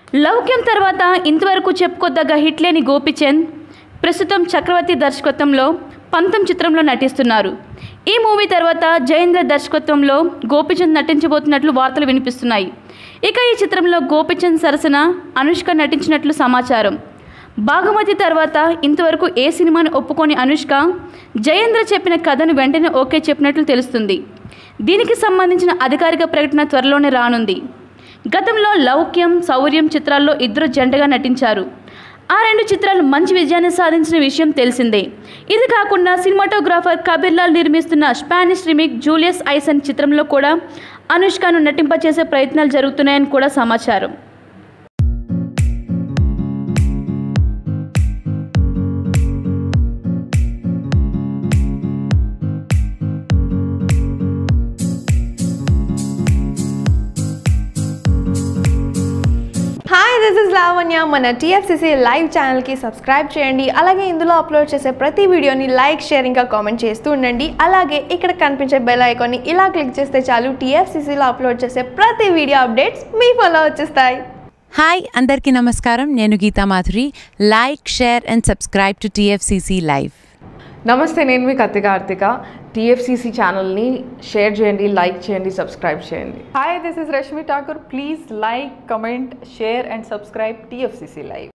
లౌక్యం తర్వాత ఇంతవరకు చెప్పుకోదగ్గ హిట్ లేని గోపిచంద్ ప్రస్తుతం చక్రవర్తి దర్శకత్వంలో పంతం చిత్రంలో నటిస్తున్నారు ఈ మూవీ తర్వాత జయేంద్ర దర్శకత్వంలో గోపిచంద్ నటించబోతున్నట్లు వార్తలు వినిపిస్తున్నాయి ఇక ఈ చిత్రంలో గోపిచంద్ సరసన అనుష్క నటించినట్లు సమాచారం బాగుమతి తర్వాత ఇంతవరకు ఏ సినిమాను ఒప్పుకొని అనుష్క జయేంద్ర చెప్పిన కథను వెంటనే ఓకే చెప్పినట్లు తెలుస్తుంది దీనికి సంబంధించిన అధికారిక ప్రకటన త్వరలోనే రానుంది గతంలో లౌక్యం శౌర్యం చిత్రాల్లో ఇద్దరు జంటగా నటించారు ఆ రెండు చిత్రాలు మంచి విజయాన్ని సాధించిన విషయం తెలిసిందే ఇది కాకుండా సినిమాటోగ్రాఫర్ కబీర్ లాల్ నిర్మిస్తున్న స్పానిష్ రిమిక్ జూలియస్ ఐసన్ చిత్రంలో కూడా అనుష్కను నటింపచేసే ప్రయత్నాలు జరుగుతున్నాయని కూడా సమాచారం హాయ్ దిస్ ఇస్ లావణ్య మన టీఎఫ్సిసి లైవ్ ఛానల్కి సబ్స్క్రైబ్ చేయండి అలాగే ఇందులో అప్లోడ్ చేసే ప్రతి వీడియోని లైక్ షేర్ ఇంకా కామెంట్ చేస్తూ ఉండండి అలాగే ఇక్కడ కనిపించే బెల్ ఐకాన్ని ఇలా క్లిక్ చేస్తే చాలు టీఎఫ్సిసిలో అప్లోడ్ చేసే ప్రతి వీడియో అప్డేట్స్ మీ ఫోన్లో వచ్చేస్తాయి హాయ్ అందరికీ నమస్కారం నేను Geetha Madhuri like share and subscribe to TFCC live నమస్తే నేను మీ కత్తి కార్తిక టీఎఫ్సిసి ఛానల్ని షేర్ చేయండి లైక్ చేయండి సబ్స్క్రైబ్ చేయండి Hi, this is Rashmi Thakur. Please like, comment, share, and subscribe TFCC Live.